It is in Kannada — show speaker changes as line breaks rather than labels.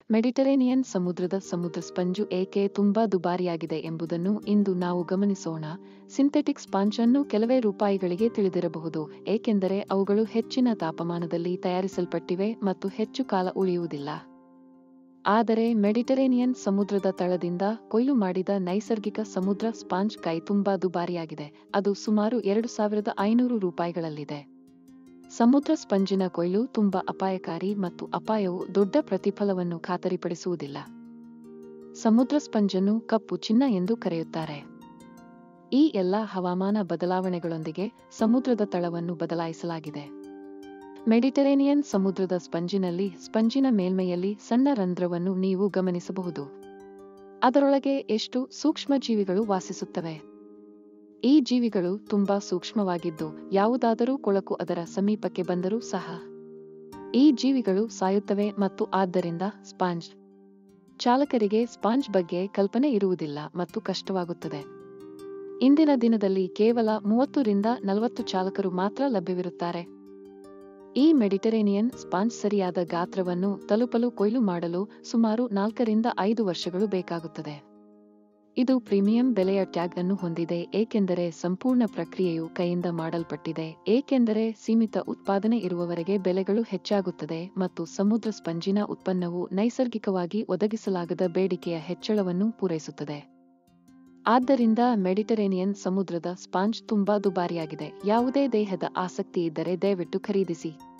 ಮೆಡಿಟರೇನಿಯನ್ ಸಮುದ್ರದ ಸಮುದ್ರ ಸ್ಪಂಜು ಏಕೆ ತುಂಬಾ ದುಬಾರಿಯಾಗಿದೆ ಎಂಬುದನ್ನು ಇಂದು ನಾವು ಗಮನಿಸೋಣ ಸಿಂಥೆಟಿಕ್ ಸ್ಪಾಂಜ್ ಅನ್ನು ಕೆಲವೇ ರೂಪಾಯಿಗಳಿಗೆ ತಿಳಿದಿರಬಹುದು ಏಕೆಂದರೆ ಅವುಗಳು ಹೆಚ್ಚಿನ ತಾಪಮಾನದಲ್ಲಿ ತಯಾರಿಸಲ್ಪಟ್ಟಿವೆ ಮತ್ತು ಹೆಚ್ಚು ಕಾಲ ಉಳಿಯುವುದಿಲ್ಲ ಆದರೆ ಮೆಡಿಟರೇನಿಯನ್ ಸಮುದ್ರದ ತಳದಿಂದ ಕೊಯ್ಲು ಮಾಡಿದ ನೈಸರ್ಗಿಕ ಸಮುದ್ರ ಸ್ಪಾಂಜ್ ಕೈ ತುಂಬಾ ದುಬಾರಿಯಾಗಿದೆ ಅದು ಸುಮಾರು ಎರಡು ಸಾವಿರದ ಐನೂರು ರೂಪಾಯಿಗಳಲ್ಲಿದೆ ಸಮುದ್ರ ಸ್ಪಂಜಿನ ಕೊಯ್ಲು ತುಂಬಾ ಅಪಾಯಕಾರಿ ಮತ್ತು ಅಪಾಯವು ದೊಡ್ಡ ಪ್ರತಿಫಲವನ್ನು ಖಾತರಿಪಡಿಸುವುದಿಲ್ಲ ಸಮುದ್ರ ಸ್ಪಂಜನ್ನು ಕಪ್ಪು ಚಿನ್ನ ಎಂದು ಕರೆಯುತ್ತಾರೆ ಈ ಎಲ್ಲ ಹವಾಮಾನ ಬದಲಾವಣೆಗಳೊಂದಿಗೆ ಸಮುದ್ರದ ತಳವನ್ನು ಬದಲಾಯಿಸಲಾಗಿದೆ ಮೆಡಿಟರೇನಿಯನ್ ಸಮುದ್ರದ ಸ್ಪಂಜಿನಲ್ಲಿ ಸ್ಪಂಜಿನ ಮೇಲ್ಮೈಯಲ್ಲಿ ಸಣ್ಣ ರಂಧ್ರವನ್ನು ನೀವು ಗಮನಿಸಬಹುದು ಅದರೊಳಗೆ ಎಷ್ಟು ಸೂಕ್ಷ್ಮ ಜೀವಿಗಳು ವಾಸಿಸುತ್ತವೆ ಈ ಜೀವಿಗಳು ತುಂಬಾ ಸೂಕ್ಷ್ಮವಾಗಿದ್ದು ಯಾವುದಾದರೂ ಕೊಳಕು ಅದರ ಸಮೀಪಕ್ಕೆ ಬಂದರೂ ಸಹ ಈ ಜೀವಿಗಳು ಸಾಯುತ್ತವೆ ಮತ್ತು ಆದ್ದರಿಂದ ಸ್ಪಾಂಜ್ ಚಾಲಕರಿಗೆ ಸ್ಪಾಂಜ್ ಬಗ್ಗೆ ಕಲ್ಪನೆ ಇರುವುದಿಲ್ಲ ಮತ್ತು ಕಷ್ಟವಾಗುತ್ತದೆ ಇಂದಿನ ದಿನದಲ್ಲಿ ಕೇವಲ ಮೂವತ್ತರಿಂದ ನಲವತ್ತು ಚಾಲಕರು ಮಾತ್ರ ಲಭ್ಯವಿರುತ್ತಾರೆ ಈ ಮೆಡಿಟರೇನಿಯನ್ ಸ್ಪಾಂಜ್ ಸರಿಯಾದ ಗಾತ್ರವನ್ನು ತಲುಪಲು ಕೊಯ್ಲು ಮಾಡಲು ಸುಮಾರು ನಾಲ್ಕರಿಂದ ಐದು ವರ್ಷಗಳು ಬೇಕಾಗುತ್ತದೆ ಇದು ಪ್ರೀಮಿಯಂ ಬೆಲೆಯ ಟ್ಯಾಗ್ ಅನ್ನು ಹೊಂದಿದೆ ಏಕೆಂದರೆ ಸಂಪೂರ್ಣ ಪ್ರಕ್ರಿಯೆಯು ಕೈಯಿಂದ ಮಾಡಲ್ಪಟ್ಟಿದೆ ಏಕೆಂದರೆ ಸೀಮಿತ ಉತ್ಪಾದನೆ ಇರುವವರೆಗೆ ಬೆಲೆಗಳು ಹೆಚ್ಚಾಗುತ್ತದೆ ಮತ್ತು ಸಮುದ್ರ ಸ್ಪಂಜಿನ ಉತ್ಪನ್ನವು ನೈಸರ್ಗಿಕವಾಗಿ ಒದಗಿಸಲಾಗದ ಬೇಡಿಕೆಯ ಹೆಚ್ಚಳವನ್ನು ಪೂರೈಸುತ್ತದೆ ಆದ್ದರಿಂದ ಮೆಡಿಟರೇನಿಯನ್ ಸಮುದ್ರದ ಸ್ಪಾಂಜ್ ತುಂಬಾ ದುಬಾರಿಯಾಗಿದೆ ಯಾವುದೇ ದೇಹದ ಆಸಕ್ತಿ ಇದ್ದರೆ ದಯವಿಟ್ಟು ಖರೀದಿಸಿ